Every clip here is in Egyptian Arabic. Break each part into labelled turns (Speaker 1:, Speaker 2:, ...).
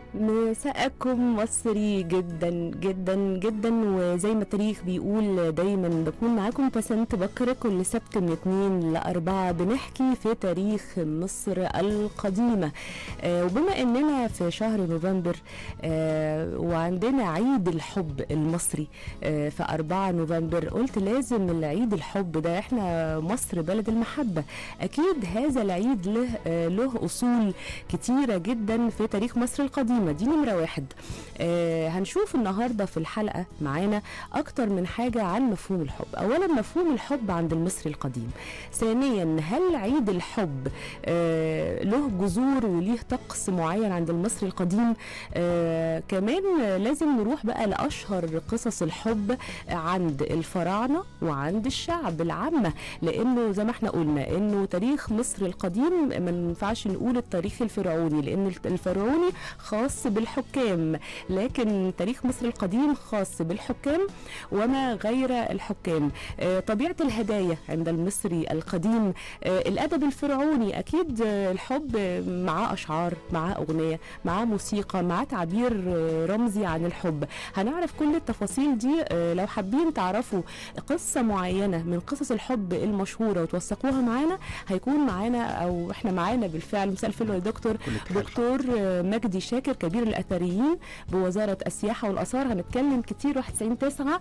Speaker 1: مساءكم مصري جدا جدا جدا وزي ما التاريخ بيقول دايما بكون معاكم بسنت بكر كل سبت من اتنين لأربعة بنحكي في تاريخ مصر القديمة آه وبما اننا في شهر نوفمبر آه وعندنا عيد الحب المصري آه في 4 نوفمبر قلت لازم العيد الحب ده احنا مصر بلد المحبة اكيد هذا العيد له آه له اصول كتيرة جدا في تاريخ مصر القديمة دي نمرة واحد آه هنشوف النهاردة في الحلقة معانا أكتر من حاجة عن مفهوم الحب أولا مفهوم الحب عند المصري القديم ثانيا هل عيد الحب آه له جذور وليه طقس معين عند المصري القديم آه كمان لازم نروح بقى لأشهر قصص الحب عند الفراعنة وعند الشعب العامة لأنه زي ما احنا قلنا إنه تاريخ مصر القديم ما ينفعش نقول التاريخ الفرعوني لأن الفرعوني خاص بالحكام لكن تاريخ مصر القديم خاص بالحكام وما غير الحكام آه، طبيعة الهدايا عند المصري القديم آه، الأدب الفرعوني أكيد آه، الحب معاه أشعار معاه أغنية معاه موسيقى معاه تعبير آه، رمزي عن الحب هنعرف كل التفاصيل دي آه، لو حابين تعرفوا قصة معينة من قصص الحب المشهورة وتوثقوها معانا هيكون معانا أو إحنا معانا بالفعل مساء الفل يا دكتور دكتور آه، مجدي شاكر كبير الأثريين بوزارة السياحة والآثار هنتكلم كتير 91 9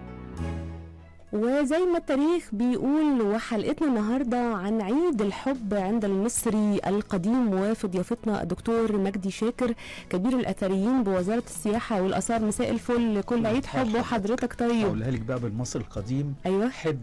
Speaker 1: وزي ما التاريخ بيقول وحلقتنا النهارده عن عيد الحب عند المصري القديم وفي ضيافتنا الدكتور مجدي شاكر كبير الاثريين بوزاره السياحه والاثار مساء الفل كل عيد حب وحضرتك طيب
Speaker 2: اقولها لك بقى بالمصري القديم
Speaker 1: ايوه
Speaker 2: حب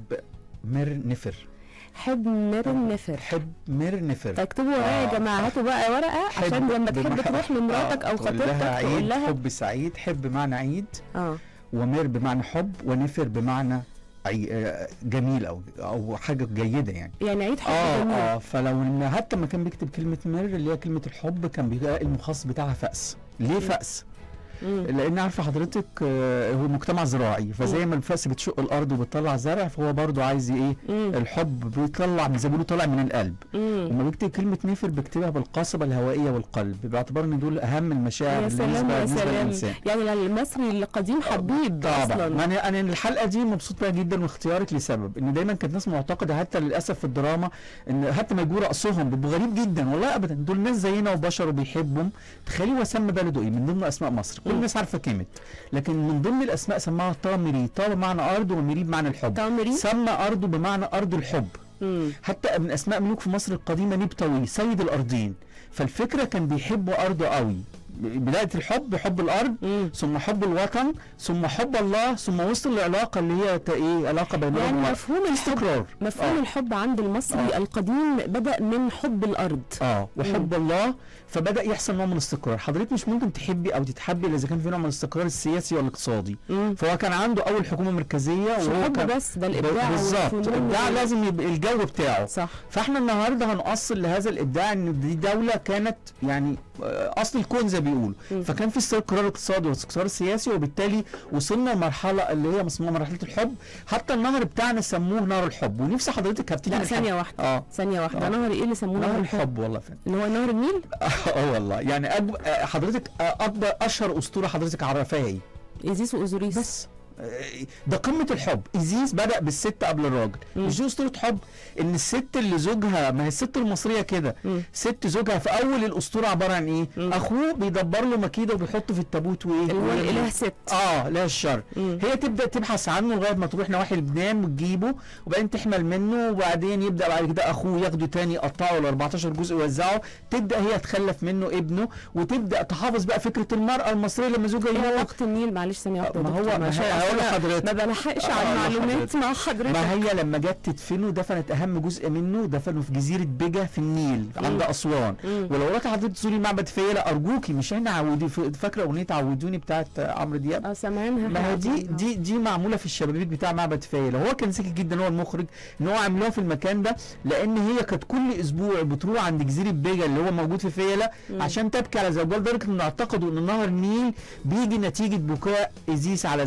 Speaker 2: مر نفر
Speaker 1: حب مر نفر
Speaker 2: حب مر نفر
Speaker 1: تكتبوا ورايا يا
Speaker 2: آه.
Speaker 1: جماعه هاتوا بقى ورقه عشان لما تحب
Speaker 2: بمعنى-
Speaker 1: تروح لمراتك او
Speaker 2: آه، تقول
Speaker 1: خطيبتك
Speaker 2: لها
Speaker 1: تقول
Speaker 2: عيد
Speaker 1: لها
Speaker 2: حب سعيد حب بمعنى عيد
Speaker 1: اه
Speaker 2: ومر بمعنى حب ونفر بمعنى عي... آه، جميل او او حاجه جيده يعني
Speaker 1: يعني عيد حب
Speaker 2: اه
Speaker 1: جميل
Speaker 2: اه فلو ان حتى لما كان بيكتب كلمه مر اللي هي كلمه الحب كان بيلاقي المخصص بتاعها فأس ليه فأس؟
Speaker 1: مم.
Speaker 2: لان عارفه حضرتك آه، هو مجتمع زراعي فزي ما الفأس بتشق الارض وبتطلع زرع فهو برضو عايز ايه
Speaker 1: مم.
Speaker 2: الحب بيطلع زي ما بيقولوا طالع من القلب
Speaker 1: مم.
Speaker 2: لما بكتب كلمة نفر بكتبها بالقصبة الهوائية والقلب باعتبار ان دول اهم المشاعر
Speaker 1: يا سلام
Speaker 2: بالنسبة
Speaker 1: يا
Speaker 2: بالنسبة
Speaker 1: سلام
Speaker 2: للإنسان
Speaker 1: يعني المصري القديم حبيب
Speaker 2: طبعا
Speaker 1: اصلا
Speaker 2: ما انا انا الحلقه دي مبسوط بيها جدا واختيارك لسبب ان دايما كانت ناس معتقده حتى للاسف في الدراما ان حتى ما يجوا راسهم بيبقوا غريب جدا والله ابدا دول ناس زينا وبشر وبيحبهم تخيلي هو سمى بلده ايه من ضمن اسماء مصر كل
Speaker 1: مم.
Speaker 2: الناس عارفه كلمه لكن من ضمن الاسماء سماها طامري طا بمعنى ارض وميري بمعنى الحب
Speaker 1: تامري
Speaker 2: سمى ارضه بمعنى ارض الحب
Speaker 1: مم.
Speaker 2: حتى من اسماء ملوك في مصر القديمه نبتوي سيد الارضين فالفكره كان بيحبوا ارضه قوي بدايه الحب حب الارض
Speaker 1: مم.
Speaker 2: ثم حب الوطن ثم حب الله ثم وصل لعلاقه اللي هي تا- ايه علاقه بينهم
Speaker 1: يعني
Speaker 2: وبين-
Speaker 1: مفهوم الحب
Speaker 2: استقرار
Speaker 1: مفهوم
Speaker 2: آه.
Speaker 1: الحب عند المصري
Speaker 2: آه.
Speaker 1: القديم بدأ من حب الأرض
Speaker 2: اه وحب الله فبدا يحصل نوع من الاستقرار حضرتك مش ممكن تحبي او تتحبي الا اذا كان في نوع من الاستقرار السياسي والاقتصادي
Speaker 1: مم.
Speaker 2: فهو كان عنده اول حكومه مركزيه
Speaker 1: مش
Speaker 2: وهو
Speaker 1: حب
Speaker 2: كان
Speaker 1: بس ده الإبداع
Speaker 2: بالظبط
Speaker 1: والفنون
Speaker 2: الابداع
Speaker 1: وال-
Speaker 2: لازم يبقى الجو بتاعه
Speaker 1: صح
Speaker 2: فاحنا النهارده هنأصل لهذا الابداع ان دي دوله كانت يعني آه، اصل الكون زي ما بيقولوا
Speaker 1: مم.
Speaker 2: فكان في استقرار اقتصادي واستقرار سياسي وبالتالي وصلنا لمرحله اللي هي اسمها مرحله الحب حتى النهر بتاعنا سموه نهر الحب ونفسي حضرتك هبتدي
Speaker 1: لا
Speaker 2: من
Speaker 1: ثانية
Speaker 2: حاجة-
Speaker 1: واحدة
Speaker 2: اه
Speaker 1: ثانية واحدة
Speaker 2: آه.
Speaker 1: نهر إيه اللي سموه
Speaker 2: نهر الحب والله فعلا
Speaker 1: اللي هو نهر النيل
Speaker 2: اه والله يعني أجب... آه، حضرتك آه، اكبر اشهر اسطوره حضرتك عرفاها ايه
Speaker 1: إيزيس وأوزوريس
Speaker 2: بس آه، ده قمه الحب ايزيس بدا بالست قبل الراجل
Speaker 1: مم.
Speaker 2: مش دي اسطوره حب ان الست اللي زوجها ما هي الست المصريه كده
Speaker 1: مم.
Speaker 2: ست زوجها في اول الاسطوره عباره عن ايه
Speaker 1: مم.
Speaker 2: اخوه بيدبر له مكيده وبيحطه في التابوت وايه
Speaker 1: اللي هو
Speaker 2: ويرميه.
Speaker 1: الإله ست
Speaker 2: اه لا الشر
Speaker 1: مم.
Speaker 2: هي تبدا تبحث عنه لغايه ما تروح نواحي لبنان وتجيبه وبعدين تحمل منه وبعدين يبدا بعد كده اخوه ياخده تاني يقطعه ل 14 جزء ويوزعه تبدا هي تخلف منه ابنه وتبدا تحافظ بقى فكره المراه المصريه لما زوجها
Speaker 1: إيه
Speaker 2: يموت
Speaker 1: علاقة النيل معلش ثانية واحدة يا
Speaker 2: ما هو-
Speaker 1: دكتور،
Speaker 2: ما
Speaker 1: عشان
Speaker 2: هي- هقول
Speaker 1: أنا
Speaker 2: لحضرتك.
Speaker 1: ما بلحقش
Speaker 2: آه،
Speaker 1: على
Speaker 2: أقول
Speaker 1: المعلومات
Speaker 2: لحضرتك.
Speaker 1: مع حضرتك
Speaker 2: ما هي لما جت تدفنه دفنت اهم جزء منه دفنه في جزيره بجا في النيل عند اسوان
Speaker 1: مم.
Speaker 2: ولو رحت حضرتك تزوري معبد فيلة ارجوكي مش احنا عودي فاكره اغنيه عودوني بتاعت عمرو دياب
Speaker 1: اه سامعينها
Speaker 2: ما هي دي دي دي معموله في الشبابيك بتاع معبد فيلة هو كان ذكي جدا هو المخرج ان هو عاملوها في المكان ده لان هي كانت كل اسبوع بتروح عند جزيره بيجا اللي هو موجود في فيلة
Speaker 1: مم.
Speaker 2: عشان تبكي على زوجها لدرجه ان اعتقدوا ان نهر النيل بيجي نتيجه بكاء ازيس على زوجها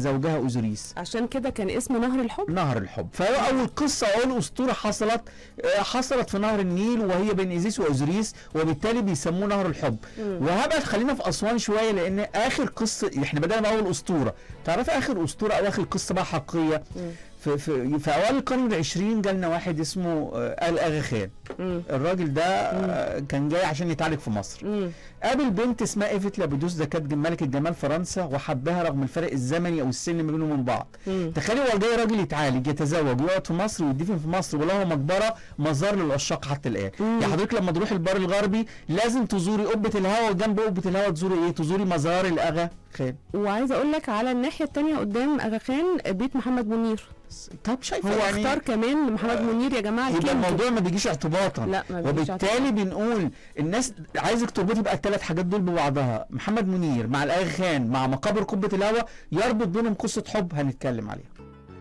Speaker 2: واوزوريس
Speaker 1: عشان كده كان اسمه نهر الحب
Speaker 2: نهر الحب فهو اول قصه اول اسطوره حصلت آه، حصلت في نهر النيل وهي بين ايزيس واوزوريس وبالتالي بيسموه نهر الحب وهبقى خلينا في اسوان شويه لان اخر قصه احنا بدانا باول اسطوره تعرفي اخر اسطوره او اخر قصه بقى حقيقيه في في في اوائل القرن العشرين جالنا واحد اسمه آه، ال اغا خان
Speaker 1: مم.
Speaker 2: الراجل ده آه، كان جاي عشان يتعالج في مصر
Speaker 1: مم.
Speaker 2: قابل بنت اسمها ايفيت لابودوس ده كانت ملكه جمال فرنسا وحبها رغم الفرق الزمني او السن ما بينهم وبين بعض
Speaker 1: مم.
Speaker 2: تخيلي هو جاي راجل يتعالج يتزوج ويقعد في مصر ويدفن في مصر وله مقبره مزار للعشاق حتى الان
Speaker 1: مم.
Speaker 2: يا حضرتك لما تروحي البر الغربي لازم تزوري قبه الهوا وجنب قبه الهوا تزوري ايه تزوري مزار الاغا خان
Speaker 1: وعايزه اقول لك على الناحيه التانية قدام اغا خان بيت محمد منير
Speaker 2: طب شايفه
Speaker 1: هو
Speaker 2: يعني
Speaker 1: اختار كمان محمد منير يا جماعه
Speaker 2: يبقى
Speaker 1: الكينج.
Speaker 2: الموضوع ما بيجيش اعتباطا
Speaker 1: لا، ما بيجيش
Speaker 2: وبالتالي بنقول الناس عايزك تربطي بقى الثلاث حاجات دول ببعضها محمد منير مع الاغا خان مع مقابر قبه الهوا يربط بينهم قصه حب هنتكلم عليها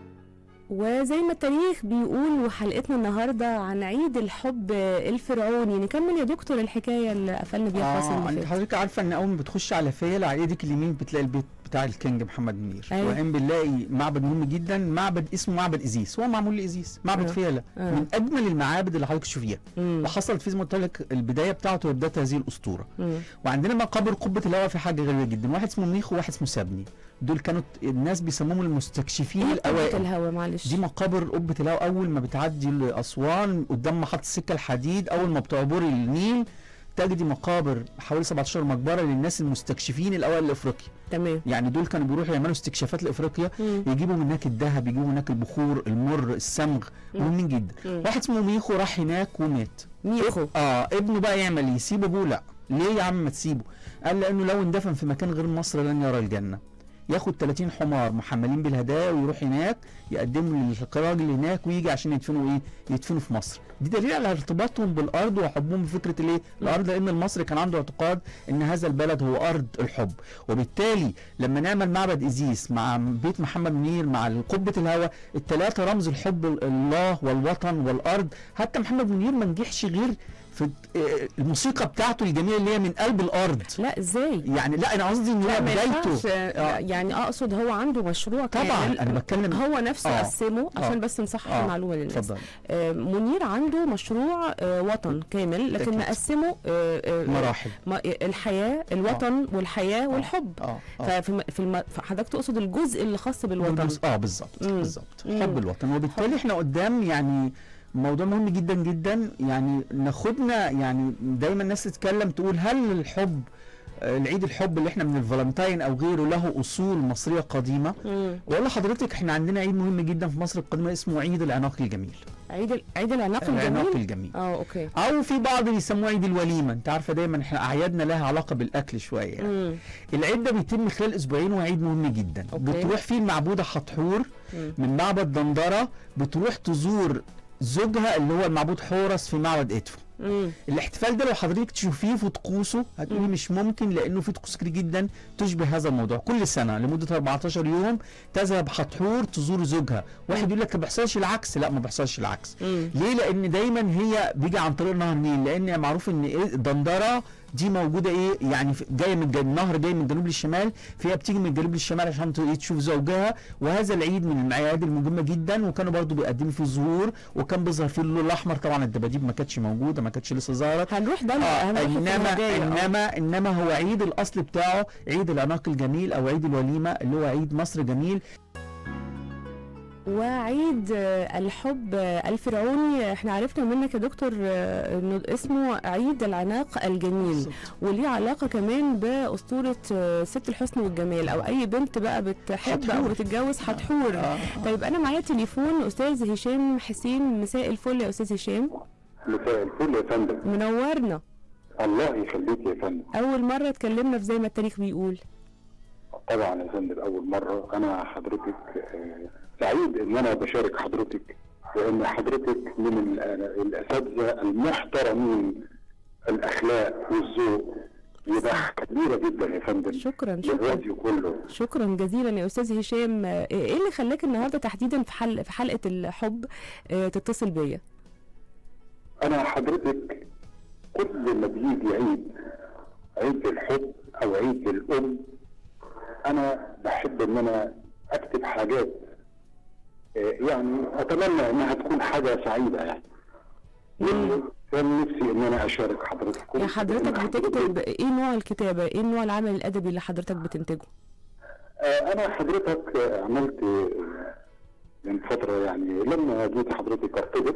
Speaker 1: وزي ما التاريخ بيقول وحلقتنا النهارده عن عيد الحب الفرعوني نكمل يا دكتور الحكايه اللي قفلنا بيها الفاصل
Speaker 2: اه
Speaker 1: اللي
Speaker 2: انت
Speaker 1: فات
Speaker 2: حضرتك عارفه ان اول ما بتخش على فيل على ايدك اليمين بتلاقي البيت بتاع الكينج محمد منير
Speaker 1: أيوة.
Speaker 2: وبعدين بنلاقي معبد مهم جدا معبد اسمه معبد ازيس هو معمول لايزيس معبد
Speaker 1: آه.
Speaker 2: فيلة
Speaker 1: آه.
Speaker 2: من اجمل المعابد اللي حضرتك تشوفيها
Speaker 1: مم.
Speaker 2: وحصلت فيه زي ما قلت لك البدايه بتاعته وبدايه هذه الاسطوره
Speaker 1: مم.
Speaker 2: وعندنا مقابر قبه الهواء في حاجه غريبه جدا واحد اسمه منيخ وواحد اسمه سابني دول كانوا الناس بيسموهم المستكشفين
Speaker 1: ايه قبة
Speaker 2: الاوائل
Speaker 1: الهوا معلش
Speaker 2: دي مقابر قبة الهواء أول ما بتعدي لأسوان قدام محطة السكة الحديد أول ما بتعبري النيل تجدي مقابر حوالي 17 مقبرة للناس المستكشفين الأوائل لأفريقيا
Speaker 1: تمام
Speaker 2: يعني دول كانوا بيروحوا يعملوا استكشافات لأفريقيا
Speaker 1: مم.
Speaker 2: يجيبوا من هناك الذهب يجيبوا من هناك البخور المر الصمغ
Speaker 1: مم.
Speaker 2: مهمين جدا
Speaker 1: مم.
Speaker 2: واحد اسمه ميخو راح هناك ومات
Speaker 1: ميخو
Speaker 2: اه ابنه بقى يعمل ايه يسيب ابوه لا ليه يا عم ما تسيبه قال لانه لو اندفن في مكان غير مصر لن يرى الجنه ياخد 30 حمار محملين بالهدايا ويروح هناك يقدموا للراجل هناك ويجي عشان يدفنوا ايه يدفنوا في مصر دي دليل على ارتباطهم بالارض وحبهم بفكره الايه الارض لان المصري كان عنده اعتقاد ان هذا البلد هو ارض الحب وبالتالي لما نعمل معبد ازيس مع بيت محمد منير مع قبه الهوى الثلاثه رمز الحب الله والوطن والارض حتى محمد منير ما نجحش غير في آه، الموسيقى بتاعته الجميله اللي هي من قلب الارض
Speaker 1: لا ازاي
Speaker 2: يعني لا انا قصدي ان
Speaker 1: لا
Speaker 2: هو
Speaker 1: ما ينفعش
Speaker 2: بدايته
Speaker 1: آه، يعني اقصد هو عنده مشروع
Speaker 2: طبعا
Speaker 1: كامل
Speaker 2: انا بتكلم
Speaker 1: هو نفسه
Speaker 2: آه.
Speaker 1: قسمه عشان
Speaker 2: آه.
Speaker 1: بس نصحح
Speaker 2: آه.
Speaker 1: المعلومه للناس
Speaker 2: اتفضل
Speaker 1: آه، منير عنده مشروع آه، وطن كامل لكن
Speaker 2: أكيد.
Speaker 1: مقسمه آه، آه،
Speaker 2: مراحل
Speaker 1: ما- الحياه الوطن والحياه والحب
Speaker 2: اه اه
Speaker 1: ففي في الم... فحضرتك تقصد الجزء اللي خاص بالوطن
Speaker 2: بالجزء- اه بالظبط
Speaker 1: مم.
Speaker 2: بالظبط
Speaker 1: مم.
Speaker 2: حب الوطن وبالتالي احنا قدام يعني موضوع مهم جدا جدا يعني ناخدنا يعني دايما الناس تتكلم تقول هل الحب آه، العيد الحب اللي احنا من الفالنتاين او غيره له اصول مصريه قديمه
Speaker 1: مم.
Speaker 2: واقول لحضرتك احنا عندنا عيد مهم جدا في مصر القديمه اسمه عيد العناق الجميل
Speaker 1: عيد ال... عيد العناق
Speaker 2: العناق
Speaker 1: الجميل
Speaker 2: الجميل
Speaker 1: اه اوكي
Speaker 2: او في بعض بيسموه عيد الوليمه انت عارفه دايما احنا اعيادنا لها علاقه بالاكل شويه يعني.
Speaker 1: مم.
Speaker 2: العيد ده بيتم خلال اسبوعين وعيد مهم جدا
Speaker 1: أوكي.
Speaker 2: بتروح فيه المعبوده حتحور
Speaker 1: مم.
Speaker 2: من معبد دندره بتروح تزور زوجها اللي هو المعبود حورس في معبد ادفو
Speaker 1: مم.
Speaker 2: الاحتفال ده لو حضرتك تشوفيه في طقوسه هتقولي
Speaker 1: مم.
Speaker 2: مش ممكن لانه في طقوس كتير جدا تشبه هذا الموضوع كل سنه لمده 14 يوم تذهب حتحور تزور زوجها واحد يقول لك ما بيحصلش العكس لا ما بيحصلش العكس
Speaker 1: مم.
Speaker 2: ليه لان دايما هي بيجي عن طريق نهر النيل لان معروف ان ايه دندره دي موجوده ايه يعني في- جايه من الج- النهر جاي من الجنوب للشمال فهي بتيجي من الجنوب للشمال عشان ت- تشوف زوجها وهذا العيد من الاعياد المهمه جدا وكانوا برضو بيقدموا فيه زهور وكان بيظهر فيه اللون الاحمر طبعا الدباديب ما كانتش موجوده ما كانتش لسه ظهرت
Speaker 1: هنروح ده
Speaker 2: آه
Speaker 1: هنروح في
Speaker 2: انما
Speaker 1: الهدايا، آه.
Speaker 2: انما انما هو عيد الاصل بتاعه عيد العناق الجميل او عيد الوليمه اللي هو عيد مصر جميل
Speaker 1: وعيد آه، الحب آه، الفرعوني احنا عرفنا منك يا دكتور آه، انه اسمه عيد العناق الجميل وليه علاقه كمان باسطوره آه، ست الحسن والجمال او اي بنت بقى بتحب او
Speaker 2: حتحور.
Speaker 1: بتتجوز حتحور
Speaker 2: آه.
Speaker 1: طيب انا معايا تليفون استاذ هشام حسين مساء الفل يا استاذ هشام
Speaker 3: مساء الفل يا فندم
Speaker 1: منورنا
Speaker 3: الله يخليك يا فندم
Speaker 1: اول مره اتكلمنا في زي ما التاريخ بيقول
Speaker 3: طبعا يا فندم اول مره انا حضرتك آه، سعيد ان انا بشارك حضرتك وان حضرتك من ال- آه، الاساتذه المحترمين الاخلاق والذوق وده كبيره جدا يا فندم
Speaker 1: شكرا شكرا
Speaker 3: للراديو كله
Speaker 1: شكرا جزيلا يا استاذ هشام آه، ايه اللي خلاك النهارده تحديدا في حل في حلقه الحب آه، تتصل بيا
Speaker 3: انا حضرتك كل ما بيجي عيد عيد الحب او عيد الام انا بحب ان انا اكتب حاجات آه، يعني اتمنى انها تكون حاجه سعيده يعني كان نفسي ان انا اشارك حضرتك
Speaker 1: يا حضرتك بتكتب ايه نوع الكتابه ايه النوع العمل الادبي اللي حضرتك بتنتجه
Speaker 3: آه، انا حضرتك آه، عملت آه، من فتره يعني لما جيت حضرتك ارتبط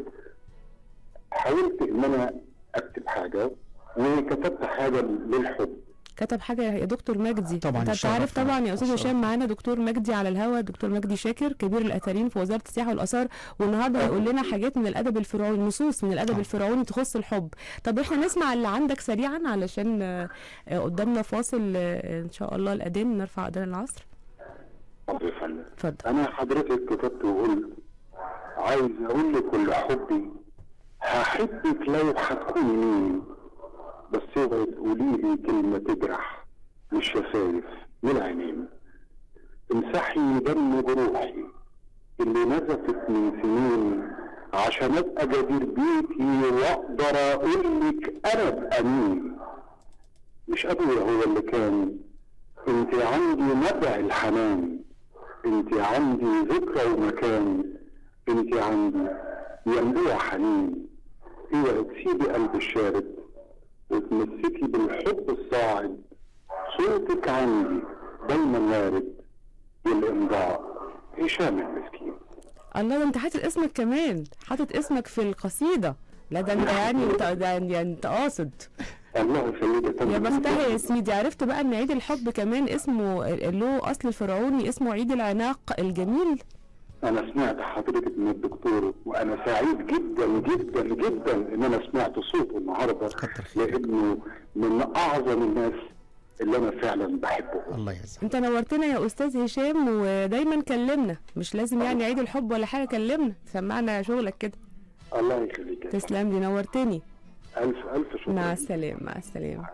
Speaker 3: حاولت ان انا اكتب حاجه وكتبت حاجه للحب
Speaker 1: كتب حاجه يا دكتور مجدي
Speaker 2: طبعاً
Speaker 1: انت
Speaker 2: الشرف
Speaker 1: عارف طبعا يا استاذ
Speaker 2: الشرف.
Speaker 1: هشام معانا دكتور مجدي على الهوا دكتور مجدي شاكر كبير الاثرين في وزاره السياحه والاثار والنهارده هيقول لنا حاجات من الادب الفرعوني نصوص من الادب
Speaker 2: آه.
Speaker 1: الفرعوني تخص الحب طب احنا نسمع اللي عندك سريعا علشان آه، آه، قدامنا فاصل آه، ان شاء الله الاذان نرفع اذان العصر
Speaker 3: اتفضل يا فندم.
Speaker 1: اتفضل
Speaker 3: انا حضرتك كتبت وقلت عايز اقول لكل حبي هحبك لو هتكوني مين بس اوعي تقولي لي كلمه تجرح للشفايف للعينين امسحي دم جروحي اللي نزفت من سنين عشان ابقى جدير بيكي واقدر اقول لك انا ابقى مين مش ابويا هو اللي كان انت عندي نبع الحنان انت عندي ذكرى ومكان انت عندي ينبوع حنين اوعي تسيبي قلب الشارد وتمسكي بالحب الصاعد صوتك عندي دايما وارد والامضاء هشام المسكين
Speaker 1: الله ده انت حاطط اسمك كمان حاطط اسمك في القصيده لا ده انت يعني انت ده يعني انت قاصد
Speaker 3: الله يخليك
Speaker 1: يا بختها يا سيدي عرفت بقى ان عيد الحب كمان اسمه له اصل فرعوني اسمه عيد العناق الجميل
Speaker 3: انا سمعت حضرتك من الدكتور وانا سعيد جدا جدا جدا ان انا سمعت صوته النهارده
Speaker 2: كتر خيرك.
Speaker 3: لانه من اعظم الناس اللي انا فعلا بحبه
Speaker 2: الله يعزك
Speaker 1: انت نورتنا يا استاذ هشام ودايما كلمنا مش لازم يعني عيد الحب ولا حاجه كلمنا سمعنا شغلك كده
Speaker 3: الله يخليك يا
Speaker 1: تسلم لي نورتني
Speaker 3: الف الف شكر
Speaker 1: مع السلامه مع السلامه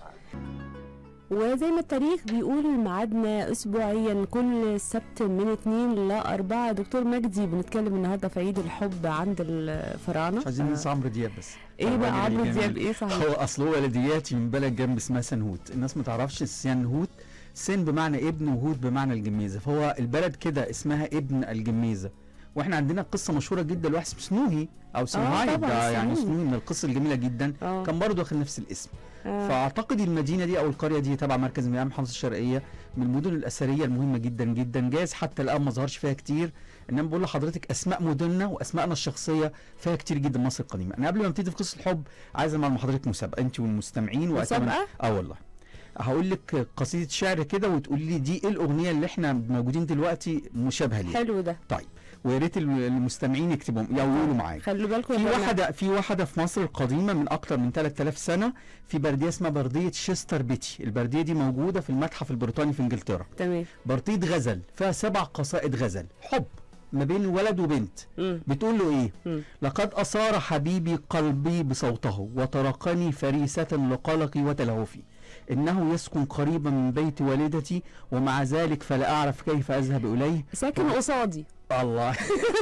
Speaker 1: وزي ما التاريخ بيقول ميعادنا اسبوعيا كل سبت من اتنين لاربعة دكتور مجدي بنتكلم النهارده في عيد الحب عند الفراعنه
Speaker 2: مش عايزين
Speaker 1: ف-
Speaker 2: ننسى عمرو دياب بس
Speaker 1: ايه بقى
Speaker 2: الراجل
Speaker 1: عمرو
Speaker 2: الجميل.
Speaker 1: دياب ايه صحيح
Speaker 2: هو اصل هو ولدياتي من بلد جنب اسمها سنهوت الناس ما تعرفش السنهوت سن بمعنى ابن وهود بمعنى الجميزه فهو البلد كده اسمها ابن الجميزه واحنا عندنا قصه مشهوره جدا لواحد اسمه سنوهي او سنوهاي
Speaker 1: طبعاً،
Speaker 2: ده يعني
Speaker 1: سنوهي.
Speaker 2: سنوهي من القصه الجميله جدا
Speaker 1: اه
Speaker 2: كان برضه واخد نفس الاسم
Speaker 1: آه.
Speaker 2: فاعتقد المدينه دي او القريه دي تبع مركز مياه محافظه الشرقيه من المدن الاثريه المهمه جدا جدا جايز حتى الان ما ظهرش فيها كتير انما بقول لحضرتك اسماء مدننا واسمائنا الشخصيه فيها كتير جدا مصر القديمه انا قبل ما ابتدي في قصه الحب عايز اعمل مع حضرتك مسابقه انت والمستمعين واتمنى
Speaker 1: مسابقة؟
Speaker 2: اه والله هقول لك قصيده شعر كده وتقولي لي دي ايه الاغنيه اللي احنا موجودين دلوقتي مشابهه ليها
Speaker 1: حلو ده
Speaker 2: طيب ويا ريت المستمعين يكتبوا يقولوا معايا
Speaker 1: خلوا بالكم
Speaker 2: في
Speaker 1: يا جماعة.
Speaker 2: واحدة في واحدة في مصر القديمة من أكتر من 3000 سنة في بردية اسمها بردية شيستر بيتي، البردية دي موجودة في المتحف البريطاني في إنجلترا،
Speaker 1: تمام
Speaker 2: بردية غزل فيها سبع قصائد غزل، حب ما بين ولد وبنت،
Speaker 1: مم.
Speaker 2: بتقول له إيه؟
Speaker 1: مم.
Speaker 2: لقد أثار حبيبي قلبي بصوته وتركني فريسة لقلقي وتلهفي إنه يسكن قريبا من بيت والدتي ومع ذلك فلا أعرف كيف أذهب إليه
Speaker 1: ساكن قصادي
Speaker 2: الله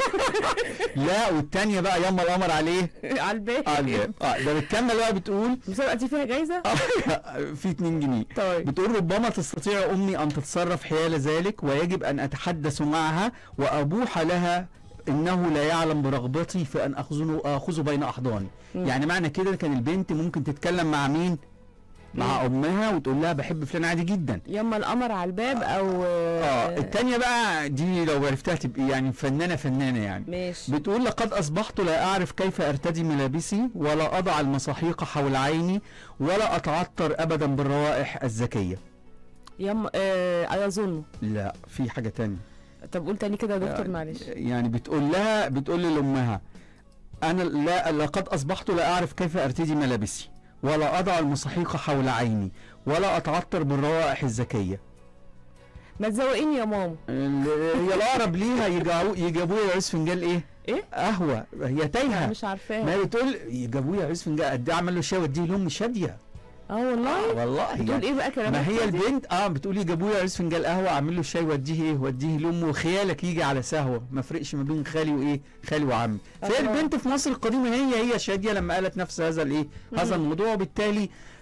Speaker 2: لا والتانية بقى يما القمر عليه
Speaker 1: على الباب
Speaker 2: على الباب اه ده بتكمل بقى بتقول
Speaker 1: المسابقه دي فيها جايزه
Speaker 2: في 2 جنيه
Speaker 1: طيب
Speaker 2: بتقول ربما تستطيع امي ان تتصرف حيال ذلك ويجب ان اتحدث معها وابوح لها انه لا يعلم برغبتي في ان اخذه اخذه بين احضاني
Speaker 1: مم.
Speaker 2: يعني معنى كده كان البنت ممكن تتكلم مع مين مع امها وتقول لها بحب فلان عادي جدا
Speaker 1: يما القمر على الباب او
Speaker 2: اه التانية بقى دي لو عرفتها تبقى يعني فنانة فنانة يعني
Speaker 1: ماشي
Speaker 2: بتقول لقد أصبحت لا أعرف كيف أرتدي ملابسي ولا أضع المساحيق حول عيني ولا أتعطر أبدا بالروائح الزكية
Speaker 1: يما آه اظن
Speaker 2: لا في حاجة تانية
Speaker 1: طب قول تاني كده يا دكتور
Speaker 2: يعني-
Speaker 1: معلش
Speaker 2: يعني بتقول لها بتقول لأمها أنا لا لقد أصبحت لا أعرف كيف أرتدي ملابسي ولا أضع المساحيق حول عيني ولا أتعطر بالروائح الزكية
Speaker 1: ما تزوقيني يا ماما
Speaker 2: ال- هي الأقرب ليها يجابوا يجابوا يعوز فنجان إيه؟
Speaker 1: ايه
Speaker 2: قهوة هي تايهة
Speaker 1: مش
Speaker 2: ما
Speaker 1: عارفاها
Speaker 2: هي بتقول يجابوا يا عوز فنجان قد إيه أعمل له شاي وأديه لأمي شادية
Speaker 1: اه والله
Speaker 2: والله
Speaker 1: بتقول
Speaker 2: يعني
Speaker 1: ايه بقى كلام
Speaker 2: ما هي البنت اه بتقول لي جابوا لي عريس فنجان قهوه اعمل له شاي واديه ايه واديه لامه وخيالك يجي على سهوه ما فرقش ما بين خالي وايه خالي وعمي فهي
Speaker 1: الله.
Speaker 2: البنت في مصر القديمه هي هي شاديه لما قالت نفس هذا الايه هذا الموضوع وبالتالي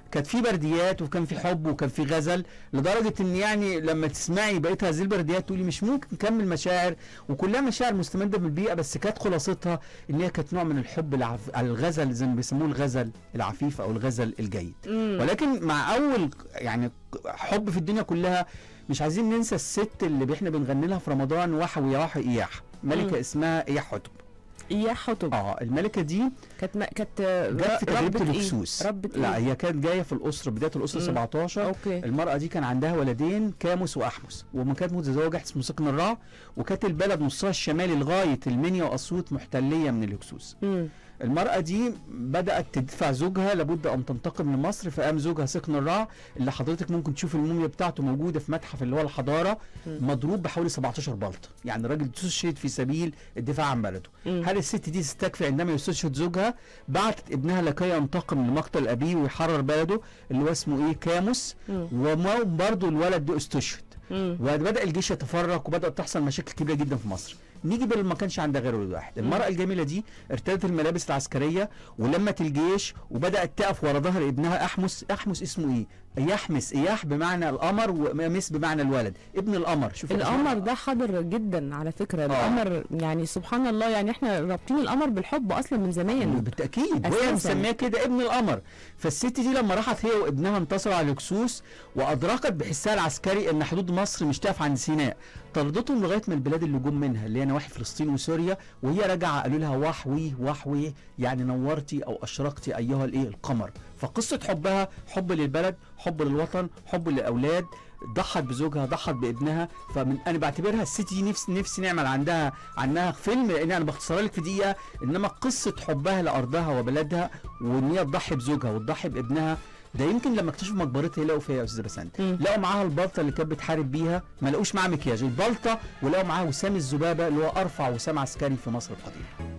Speaker 2: كانت في برديات وكان في حب وكان في غزل لدرجه ان يعني لما تسمعي بقيت هذه البرديات تقولي مش ممكن نكمل مشاعر وكلها مشاعر مستمده من البيئه بس كانت خلاصتها ان هي كانت نوع من الحب العف... الغزل زي ما بيسموه الغزل العفيف او الغزل الجيد
Speaker 1: مم.
Speaker 2: ولكن مع اول يعني حب في الدنيا كلها مش عايزين ننسى الست اللي احنا بنغني لها في رمضان وحوي يا وحي اياح ملكه
Speaker 1: مم.
Speaker 2: اسمها اياح حتب
Speaker 1: يا حطب
Speaker 2: اه الملكه دي
Speaker 1: كانت ما كانت
Speaker 2: جت في تجربه
Speaker 1: ربة إيه؟
Speaker 2: الهكسوس
Speaker 1: ربة
Speaker 2: لا
Speaker 1: ايه
Speaker 2: هي كانت جايه في الاسره بدايه الاسره
Speaker 1: مم.
Speaker 2: 17
Speaker 1: اوكي
Speaker 2: المرأة دي كان عندها ولدين كاموس وأحمس وما كانت متزوجة اسمه سكن الرع وكانت البلد نصها الشمالي لغاية المنيا وأسيوط محتلية من الهكسوس
Speaker 1: مم.
Speaker 2: المرأة دي بدأت تدفع زوجها لابد أن تنتقم لمصر فقام زوجها سكن الرع اللي حضرتك ممكن تشوف الموميا بتاعته موجودة في متحف اللي هو الحضارة
Speaker 1: مم.
Speaker 2: مضروب بحوالي 17 بلطة يعني راجل استشهد في سبيل الدفاع عن بلده
Speaker 1: مم.
Speaker 2: هل الست دي تستكفي عندما يستشهد زوجها بعتت ابنها لكي ينتقم لمقتل أبيه ويحرر بلده اللي هو اسمه إيه كاموس
Speaker 1: مم.
Speaker 2: وبرضه الولد ده استشهد
Speaker 1: مم.
Speaker 2: وبدا الجيش يتفرق وبدات تحصل مشاكل كبيره جدا في مصر نيجي بال ما كانش عندها غير ولد واحد المراه الجميله دي ارتدت الملابس العسكريه ولمت الجيش وبدات تقف ورا ظهر ابنها احمس احمس اسمه ايه يحمس اياح بمعنى القمر ومس بمعنى الولد ابن القمر شوف
Speaker 1: القمر ده حاضر جدا على فكره
Speaker 2: آه.
Speaker 1: القمر يعني سبحان الله يعني احنا رابطين القمر بالحب اصلا من زمان
Speaker 2: بالتاكيد
Speaker 1: أساساً.
Speaker 2: وهي مسميه كده ابن القمر فالست دي لما راحت هي وابنها انتصروا على الهكسوس وادركت بحسها العسكري ان حدود مصر مش تقف عند سيناء طردتهم لغايه ما البلاد اللي جم منها اللي هي نواحي فلسطين وسوريا وهي راجعه قالوا لها وحوي وحوي يعني نورتي او اشرقتي ايها الايه القمر فقصه حبها حب للبلد حب للوطن حب للاولاد ضحت بزوجها ضحت بابنها فمن انا بعتبرها الست دي نفسي نفسي نعمل عندها عنها فيلم لان انا بختصرها لك في دقيقه انما قصه حبها لارضها وبلدها وان هي تضحي بزوجها وتضحي بابنها ده يمكن لما اكتشفوا مقبرتها يلاقوا فيها يا استاذ بسنت
Speaker 1: مم.
Speaker 2: لقوا معاها البلطه اللي كانت بتحارب بيها ما لقوش معاها مكياج البلطه ولقوا معاها وسام الذبابه اللي هو ارفع وسام عسكري في مصر القديمه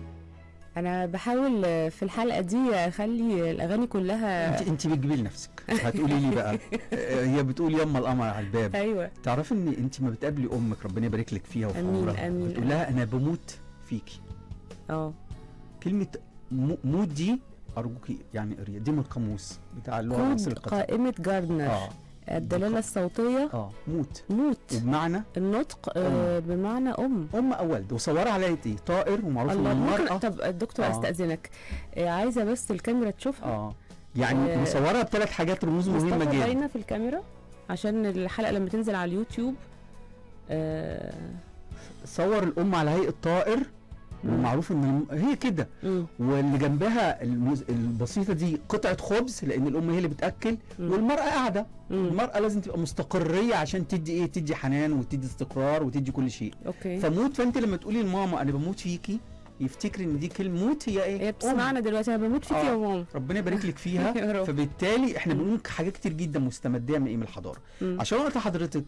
Speaker 1: انا بحاول في الحلقه دي اخلي الاغاني كلها
Speaker 2: انت انت بتجيبي لنفسك هتقولي لي بقى آه، هي بتقول يما القمر على الباب
Speaker 1: ايوه
Speaker 2: تعرفي ان انت ما بتقابلي امك ربنا يبارك لك فيها وفي
Speaker 1: آمين،
Speaker 2: عمرها
Speaker 1: آمين،
Speaker 2: بتقول لها انا بموت فيكي
Speaker 1: اه
Speaker 2: كلمه مو- موت دي ارجوكي يعني قريه دي من القاموس بتاع اللغه المصريه
Speaker 1: كود
Speaker 2: القديمه
Speaker 1: قائمه جاردنر
Speaker 2: اه
Speaker 1: الدلاله الصوتيه
Speaker 2: اه موت
Speaker 1: موت
Speaker 2: وبمعنى
Speaker 1: النطق آه بمعنى ام
Speaker 2: ام او ولد وصورها على يد ايه طائر ومعروف ان
Speaker 1: الله ممكن
Speaker 2: المراه
Speaker 1: طب الدكتور
Speaker 2: آه.
Speaker 1: استاذنك آه عايزه بس الكاميرا تشوفها
Speaker 2: اه يعني
Speaker 1: آه،
Speaker 2: مصورها بثلاث حاجات رموز مهمه
Speaker 1: مصطفى
Speaker 2: جدا
Speaker 1: باينه في الكاميرا عشان الحلقه لما تنزل على اليوتيوب آه
Speaker 2: صور الام على هيئه طائر
Speaker 1: مم.
Speaker 2: ومعروف ان الم- هي كده
Speaker 1: مم.
Speaker 2: واللي جنبها المز... البسيطه دي قطعه خبز لان الام هي اللي بتاكل
Speaker 1: مم.
Speaker 2: والمراه قاعده
Speaker 1: مم.
Speaker 2: المراه لازم تبقى مستقريه عشان تدي ايه تدي حنان وتدي استقرار وتدي كل شيء
Speaker 1: اوكي
Speaker 2: فموت فانت لما تقولي لماما انا بموت فيكي يفتكر ان دي كلمه موت هي ايه
Speaker 1: هي
Speaker 2: أم.
Speaker 1: بتسمعنا دلوقتي انا بموت فيك
Speaker 2: آه.
Speaker 1: يا ماما
Speaker 2: ربنا يبارك لك فيها
Speaker 1: يا رب.
Speaker 2: فبالتالي احنا بنقول حاجات كتير جدا مستمديه من ايام الحضاره
Speaker 1: مم.
Speaker 2: عشان قلت لحضرتك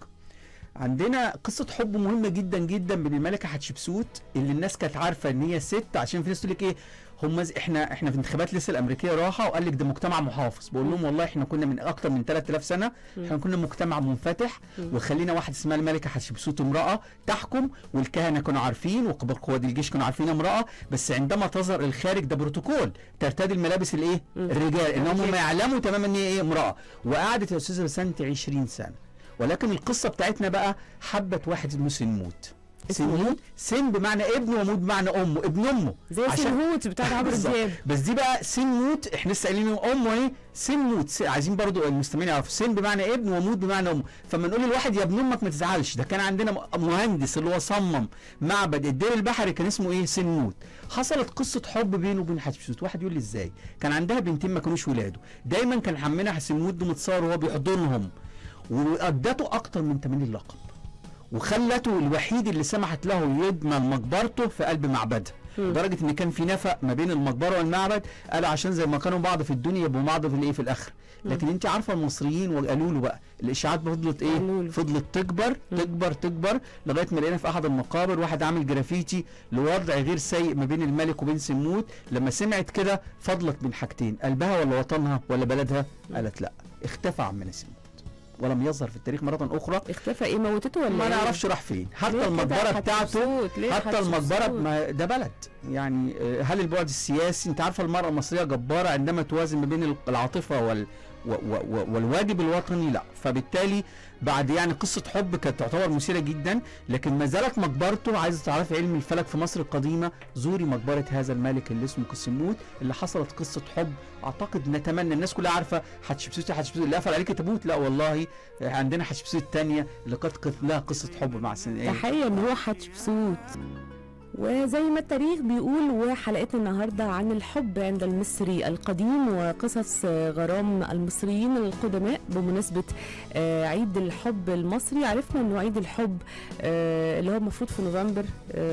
Speaker 2: عندنا قصه حب مهمه جدا جدا بين الملكه حتشبسوت اللي الناس كانت عارفه ان هي ست عشان في ناس تقول لك ايه هم ز- احنا احنا في انتخابات لسه الامريكيه راحه وقال لك ده مجتمع محافظ بقول لهم والله احنا كنا من اكتر من 3000 سنه احنا كنا مجتمع منفتح
Speaker 1: مم.
Speaker 2: وخلينا واحد اسمها الملكه حتشبسوت امراه تحكم والكهنه كانوا عارفين وكبار قواد الجيش كانوا عارفين امراه بس عندما تظهر الخارج ده بروتوكول ترتدي الملابس الايه
Speaker 1: مم.
Speaker 2: الرجال انهم هم
Speaker 1: أكيد.
Speaker 2: يعلموا تماما ان هي ايه امراه وقعدت يا استاذه بسنت 20 سنه ولكن القصه بتاعتنا بقى حبت واحد اسمه سنموت
Speaker 1: اسمه
Speaker 2: سنموت سن بمعنى ابن وموت بمعنى امه ابن امه
Speaker 1: زي
Speaker 2: عشان-
Speaker 1: سنهوت بتاعت عمرو
Speaker 2: بالظبط.
Speaker 1: دياب
Speaker 2: بس دي بقى سن موت احنا لسه قايلين امه ايه سن موت س- عايزين برضو المستمعين يعرفوا سن بمعنى ابن وموت بمعنى امه فما نقول للواحد يا ابن امك ما تزعلش ده كان عندنا م- مهندس اللي هو صمم معبد الدير البحري كان اسمه ايه سن موت حصلت قصه حب بينه وبين حتشبسوت واحد يقول لي ازاي كان عندها بنتين ما كانوش ولاده دايما كان عمنا سنموت ده متصور وهو بيحضنهم وادته اكتر من 80 لقب وخلته الوحيد اللي سمحت له يضمن مقبرته في قلب معبدها
Speaker 1: مم.
Speaker 2: لدرجه ان كان في نفق ما بين المقبره والمعبد قالوا عشان زي ما كانوا بعض في الدنيا يبقوا بعض في الايه في الاخر لكن انت عارفه المصريين وقالوا له بقى الاشاعات فضلت ايه
Speaker 1: قالوا له.
Speaker 2: فضلت تكبر
Speaker 1: مم.
Speaker 2: تكبر تكبر لغايه ما لقينا في احد المقابر واحد عامل جرافيتي لوضع غير سيء ما بين الملك وبين سموت لما سمعت كده فضلت من حاجتين قلبها ولا وطنها ولا بلدها قالت لا اختفى عمنا سموت ولم يظهر في التاريخ مره اخرى
Speaker 1: اختفى ايه موتته ولا
Speaker 2: ما
Speaker 1: إيه؟
Speaker 2: نعرفش راح فين
Speaker 1: ليه
Speaker 2: حتى
Speaker 1: كده
Speaker 2: المقبره بتاعته
Speaker 1: حتشبسوت؟ ليه
Speaker 2: حتى المقبره
Speaker 1: حتشبسوت؟
Speaker 2: ما ده بلد يعني آه، هل البعد السياسي انت عارفه المراه المصريه جباره عندما توازن ما بين العاطفه وال و و و والواجب الوطني لا فبالتالي بعد يعني قصه حب كانت تعتبر مثيره جدا لكن ما زالت مقبرته عايزه تعرفي علم الفلك في مصر القديمه زوري مقبره هذا الملك اللي اسمه كسموت اللي حصلت قصه حب اعتقد نتمنى الناس كلها عارفه حتشبسوت حتشبسوت اللي قفل عليك تابوت لا والله عندنا حتشبسوت الثانيه اللي قد قد لها قصه حب مع سن
Speaker 1: تحية ان هو حتشبسوت وزي ما التاريخ بيقول وحلقتنا النهاردة عن الحب عند المصري القديم وقصص غرام المصريين القدماء بمناسبة آه، عيد الحب المصري عرفنا انه عيد الحب آه، اللي هو المفروض في نوفمبر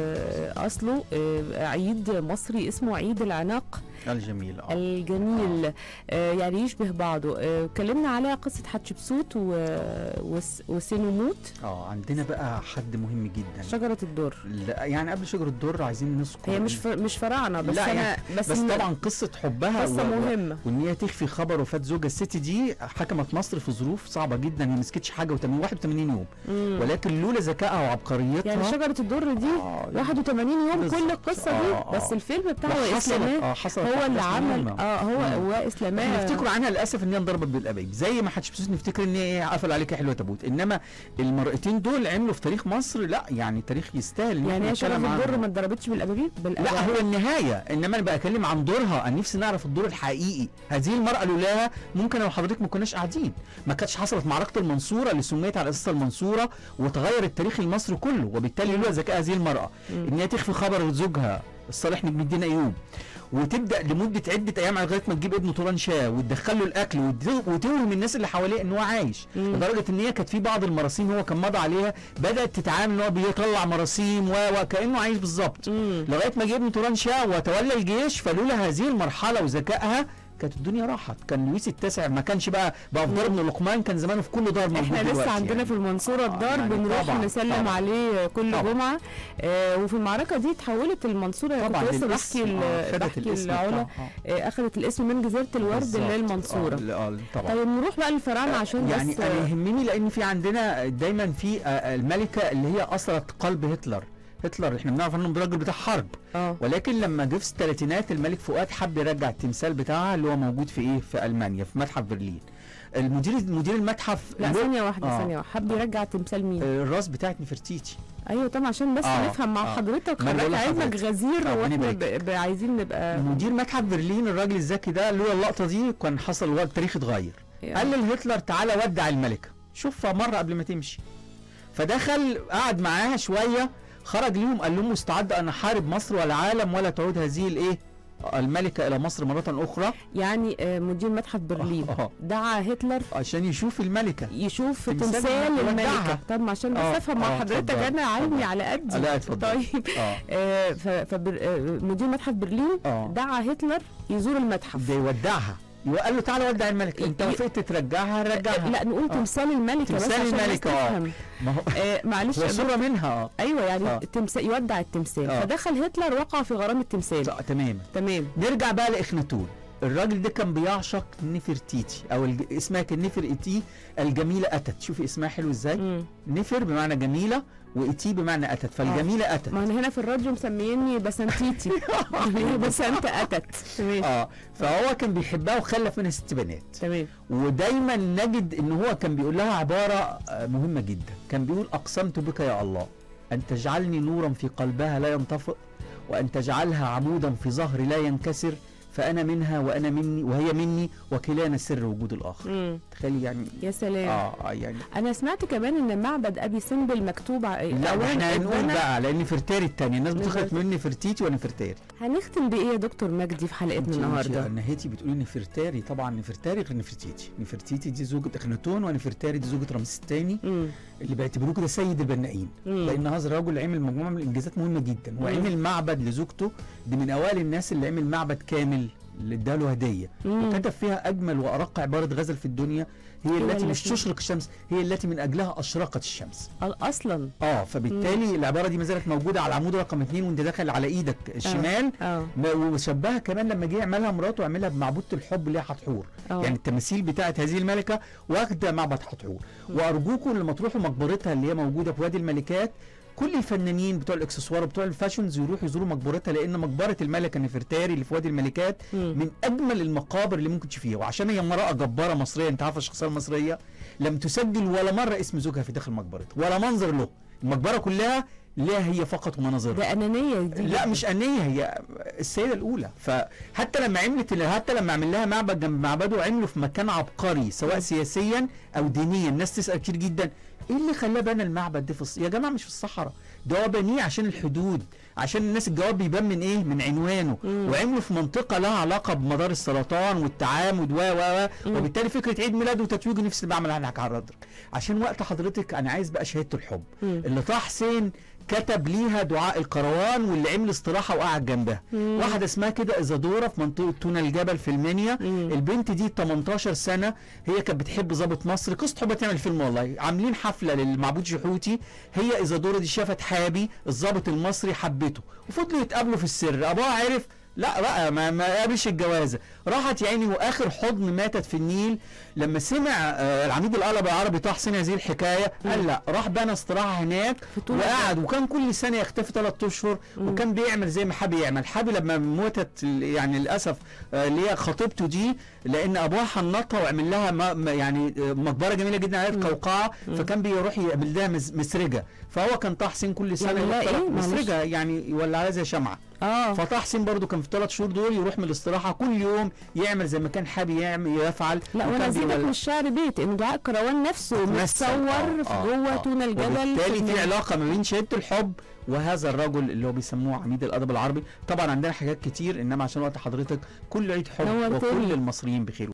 Speaker 1: آه، اصله آه، عيد مصري اسمه عيد العناق
Speaker 2: الجميل اه
Speaker 1: الجميل آه، يعني يشبه بعضه آه، اتكلمنا على قصة حتشبسوت و- وس- وسينوموت
Speaker 2: اه عندنا بقى حد مهم جدا
Speaker 1: شجرة الدر
Speaker 2: لا يعني قبل شجر الدر عايزين نذكر
Speaker 1: هي مش ف... مش فراعنة بس
Speaker 2: لا
Speaker 1: انا
Speaker 2: يعني
Speaker 1: بس,
Speaker 2: بس
Speaker 1: إن-
Speaker 2: طبعا قصه حبها
Speaker 1: قصة
Speaker 2: و- و-
Speaker 1: مهمة
Speaker 2: وان هي تخفي خبر وفاه زوجها الست دي حكمت مصر في ظروف صعبه جدا هي ما مسكتش حاجه و80 81 يوم
Speaker 1: مم.
Speaker 2: ولكن لولا ذكائها وعبقريتها
Speaker 1: يعني شجرة الدر دي
Speaker 2: آه
Speaker 1: 81 يوم
Speaker 2: بالظبط.
Speaker 1: كل القصة دي
Speaker 2: آه، آه.
Speaker 1: بس الفيلم بتاعه
Speaker 2: لا، حصلت
Speaker 1: اسلاماه
Speaker 2: اه حصلت
Speaker 1: هو اللي
Speaker 2: أحداث
Speaker 1: عمل
Speaker 2: مهمة.
Speaker 1: اه هو
Speaker 2: مم.
Speaker 1: هو
Speaker 2: احنا
Speaker 1: اسلاماه
Speaker 2: نفتكر عنها للاسف ان هي انضربت بالابيب زي ما حتشبسوس نفتكر ان هي قفل عليك حلوه تابوت انما المرأتين دول عملوا في تاريخ مصر لا يعني تاريخ يستاهل إن
Speaker 1: يعني
Speaker 2: إحنا
Speaker 1: هي شجرة
Speaker 2: نتكلم
Speaker 1: الدر
Speaker 2: عنه.
Speaker 1: ما اتضربتش بالابابيب
Speaker 2: لا
Speaker 1: بالأبابيب.
Speaker 2: هو النهايه انما انا بتكلم عن دورها انا نفسي نعرف الدور الحقيقي هذه المراه لولاها ممكن لو حضرتك ما كناش قاعدين ما كانتش حصلت معركه المنصوره اللي سميت على اساس المنصوره وتغير التاريخ المصري كله وبالتالي لولا ذكاء هذه المراه
Speaker 1: مم.
Speaker 2: ان هي تخفي خبر زوجها الصالح نجم الدين ايوب وتبدا لمده عده ايام لغايه ما تجيب ابنه طولان شاه وتدخل له الاكل وت- وتوهم الناس اللي حواليه ان هو عايش
Speaker 1: مم.
Speaker 2: لدرجه ان هي كانت في بعض المراسيم هو كان مضى عليها بدات تتعامل ان هو بيطلع مراسيم و- وكانه عايش بالظبط
Speaker 1: مم.
Speaker 2: لغايه ما جه ابن توران شاه وتولى الجيش فلولا هذه المرحله وذكائها كانت الدنيا راحت كان لويس التاسع ما كانش بقى بقى في دار ابن لقمان كان زمانه في كل دار موجود
Speaker 1: احنا لسه
Speaker 2: دلوقتي
Speaker 1: عندنا
Speaker 2: يعني.
Speaker 1: في المنصورة
Speaker 2: آه،
Speaker 1: الدار
Speaker 2: يعني
Speaker 1: بنروح
Speaker 2: طبعاً،
Speaker 1: نسلم
Speaker 2: طبعاً.
Speaker 1: عليه كل
Speaker 2: طبعاً.
Speaker 1: جمعة آه وفي المعركة دي تحولت المنصورة كنت
Speaker 2: طبعا
Speaker 1: لسه
Speaker 2: الاسم،
Speaker 1: بحكي ال-
Speaker 2: آه، خدت
Speaker 1: بحكي
Speaker 2: الاسم
Speaker 1: العلا
Speaker 2: بتاعها.
Speaker 1: آه اخذت الاسم من جزيرة الورد
Speaker 2: بالظبط.
Speaker 1: للمنصورة
Speaker 2: آه، آه، طبعا
Speaker 1: طيب نروح بقى للفراعنة عشان
Speaker 2: يعني
Speaker 1: بس
Speaker 2: انا
Speaker 1: آه،
Speaker 2: يهمني لان في عندنا دايما في آه، الملكه اللي هي اثرت قلب هتلر هتلر احنا بنعرف انه راجل بتاع حرب
Speaker 1: اه
Speaker 2: ولكن لما جه في الثلاثينات الملك فؤاد حب يرجع التمثال بتاعها اللي هو موجود في ايه في المانيا في متحف برلين المدير مدير المتحف
Speaker 1: لا
Speaker 2: له-
Speaker 1: ثانية واحدة
Speaker 2: آه.
Speaker 1: ثانية واحدة حب يرجع تمثال مين؟
Speaker 2: آه، الراس بتاعت نفرتيتي
Speaker 1: ايوه طبعا عشان بس
Speaker 2: آه،
Speaker 1: نفهم مع
Speaker 2: آه.
Speaker 1: حضرتك
Speaker 2: ما أنا بقول
Speaker 1: حضرتك علمك
Speaker 2: لحضرتك.
Speaker 1: غزير
Speaker 2: ربنا
Speaker 1: واحنا
Speaker 2: يبارك
Speaker 1: ب- ب- عايزين نبقى
Speaker 2: مدير متحف برلين الراجل الذكي ده لولا اللقطه دي كان حصل الوقت التاريخ اتغير قال لهتلر تعالى ودع الملكه شوفها مره قبل ما تمشي فدخل قعد معاها شويه خرج ليهم قال لهم مستعد ان احارب مصر والعالم ولا تعود هذه الايه الملكه الى مصر مره اخرى
Speaker 1: يعني آه، مدير متحف برلين
Speaker 2: آه.
Speaker 1: دعا هتلر
Speaker 2: عشان يشوف الملكه
Speaker 1: يشوف
Speaker 2: تمثال
Speaker 1: تمثال
Speaker 2: ودعها.
Speaker 1: الملكة طب ما عشان بس
Speaker 2: آه،
Speaker 1: افهم مع
Speaker 2: آه،
Speaker 1: حضرتك
Speaker 2: اتفضل،
Speaker 1: انا علمي
Speaker 2: اتفضل.
Speaker 1: على قدي
Speaker 2: لا اتفضل
Speaker 1: طيب
Speaker 2: اه
Speaker 1: آه، ف- فبر- آه، مدير متحف برلين
Speaker 2: اه
Speaker 1: دعا هتلر يزور المتحف
Speaker 2: ده يودعها وقال له تعالى ودع الملكه انت
Speaker 1: ي-
Speaker 2: وافقت ترجعها رجعها
Speaker 1: لا نقول
Speaker 2: آه.
Speaker 1: تمثال الملكة بس
Speaker 2: تمثال
Speaker 1: عشان الناس
Speaker 2: الملكة، آه.
Speaker 1: تفهم.
Speaker 2: ما هو
Speaker 1: آه، معلش
Speaker 2: هو
Speaker 1: يا
Speaker 2: صوره منها اه
Speaker 1: ايوه يعني
Speaker 2: آه.
Speaker 1: التمثال يودع التمثال
Speaker 2: آه.
Speaker 1: فدخل هتلر وقع في غرام التمثال
Speaker 2: آه، تمام
Speaker 1: تمام
Speaker 2: نرجع بقى لاخناتون الراجل ده كان بيعشق نفرتيتي او الج... اسمها كان نفرتي الجميله اتت شوفي اسمها حلو ازاي
Speaker 1: مم.
Speaker 2: نفر بمعنى جميله واتي بمعنى اتت فالجميله اتت
Speaker 1: ما انا هنا في الراديو مسميني بسنتيتي هي بسنت اتت تمام
Speaker 2: اه فهو كان بيحبها وخلف منها ست بنات
Speaker 1: تمام
Speaker 2: ودايما نجد ان هو كان بيقول لها عباره آه، مهمه جدا كان بيقول اقسمت بك يا الله ان تجعلني نورا في قلبها لا ينطفئ وان تجعلها عمودا في ظهري لا ينكسر فانا منها وانا مني وهي مني وكلانا سر وجود الاخر
Speaker 1: مم.
Speaker 2: تخيلي يعني
Speaker 1: يا سلام
Speaker 2: اه آه، يعني
Speaker 1: انا سمعت كمان ان معبد ابي سمبل مكتوب ع-
Speaker 2: لا
Speaker 1: أولاً
Speaker 2: احنا هنقول
Speaker 1: اتبنى-
Speaker 2: بقى لان فرتاري التانية الناس بتخلط
Speaker 1: نفرت-
Speaker 2: مني فرتيتي وانا فرتاري
Speaker 1: هنختم بايه يا دكتور مجدي في حلقتنا النهارده
Speaker 2: نهيتي بتقولي نفرتاري طبعا نفرتاري غير نفرتيتي نفرتيتي دي زوجة اخناتون ونفرتاري دي زوجة رمسيس الثاني
Speaker 1: مم.
Speaker 2: اللي بيعتبروه كده سيد البنائين
Speaker 1: مم.
Speaker 2: لان هذا الرجل عمل مجموعه من الانجازات مهمه جدا
Speaker 1: مم.
Speaker 2: وعمل معبد لزوجته دي من اوائل الناس اللي عمل معبد كامل اللي اداله هديه
Speaker 1: مم.
Speaker 2: وكتب فيها اجمل وارق عباره غزل في الدنيا هي
Speaker 1: هي
Speaker 2: التي مش
Speaker 1: التي-
Speaker 2: تشرق الشمس هي التي من اجلها اشرقت الشمس
Speaker 1: ال- اصلا
Speaker 2: اه فبالتالي العباره دي ما زالت موجوده على العمود رقم اثنين وانت داخل على ايدك الشمال
Speaker 1: اه
Speaker 2: ما- وشبهها كمان لما جه يعملها مراته عملها بمعبوده الحب اللي هي حتحور
Speaker 1: اه
Speaker 2: يعني التماثيل بتاعت هذه الملكه واخده معبد حتحور وارجوكم لما تروحوا مقبرتها اللي هي موجوده في وادي الملكات كل الفنانين بتوع الاكسسوار وبتوع الفاشونز يروحوا يزوروا مقبرتها لان مقبره الملكه نفرتاري اللي في وادي الملكات
Speaker 1: مم.
Speaker 2: من اجمل المقابر اللي ممكن تشوفيها وعشان هي امراه جباره مصريه انت عارفه الشخصيه المصريه لم تسجل ولا مره اسم زوجها في داخل مقبرتها ولا منظر له المقبره كلها لها هي فقط ومناظرها
Speaker 1: ده انانيه دي
Speaker 2: لا مش أنية هي السيدة الأولى فحتى لما عملت حتى لما عمل لها معبد جنب معبده عمله في مكان عبقري سواء سياسيا أو دينيا الناس تسأل كتير جدا ايه اللي خلاه بنى المعبد ده في الص... يا جماعه مش في الصحراء ده هو بنيه عشان الحدود عشان الناس الجواب بيبان من ايه من عنوانه
Speaker 1: مم.
Speaker 2: وعمله في منطقه لها علاقه بمدار السرطان والتعامد و و و
Speaker 1: مم.
Speaker 2: وبالتالي فكره عيد ميلاده وتتويجه نفس اللي بعمل عنك على الرادر عشان وقت حضرتك انا عايز بقى شهاده الحب
Speaker 1: مم.
Speaker 2: اللي طه حسين كتب ليها دعاء القروان واللي عمل استراحه وقعد جنبها
Speaker 1: مم.
Speaker 2: واحده اسمها كده ازادوره في منطقه تونة الجبل في المنيا
Speaker 1: مم.
Speaker 2: البنت دي 18 سنه هي كانت بتحب ظابط مصر قصه حب تعمل فيلم والله عاملين حفله للمعبود شحوتي هي ازادوره دي شافت حابي الظابط المصري حبته وفضلوا يتقابلوا في السر ابوها عرف لا بقى ما ما قابلش الجوازه راحت يا عيني واخر حضن ماتت في النيل لما سمع آه العميد القلب العربي طه حسين هذه الحكايه قال لا راح بنى استراحه هناك
Speaker 1: في طول
Speaker 2: وقعد وكان كل سنه يختفي ثلاث اشهر وكان بيعمل زي ما حابب يعمل حابب لما موتت ال- يعني للاسف آه، اللي هي خطيبته دي لان ابوها حنطها وعمل لها ما ما- يعني آه، مقبره جميله جدا عليها القوقعه فكان بيروح يعمل لها مز- مسرجه فهو كان طه حسين كل سنه
Speaker 1: يعمل لها
Speaker 2: يروح
Speaker 1: إيه؟ معلش.
Speaker 2: مسرجه يعني يولع عليها زي شمعه
Speaker 1: اه
Speaker 2: فطه حسين برضو كان في الثلاث شهور دول يروح من الاستراحه كل يوم يعمل زي ما كان حابب يعمل يفعل
Speaker 1: لا
Speaker 2: وكان
Speaker 1: وانا زيدك
Speaker 2: بيولع-
Speaker 1: مش شعر بيت ان دعاء كروان نفسه
Speaker 2: مثل.
Speaker 1: متصور
Speaker 2: آه،
Speaker 1: في
Speaker 2: آه،
Speaker 1: جوه
Speaker 2: آه.
Speaker 1: تونة الجبل
Speaker 2: وبالتالي في
Speaker 1: المنيا.
Speaker 2: علاقه ما بين شهاده الحب وهذا الرجل اللي هو بيسموه عميد الادب العربي طبعا عندنا حاجات كتير انما عشان وقت حضرتك كل عيد حب
Speaker 1: نورتني.
Speaker 2: وكل المصريين بخير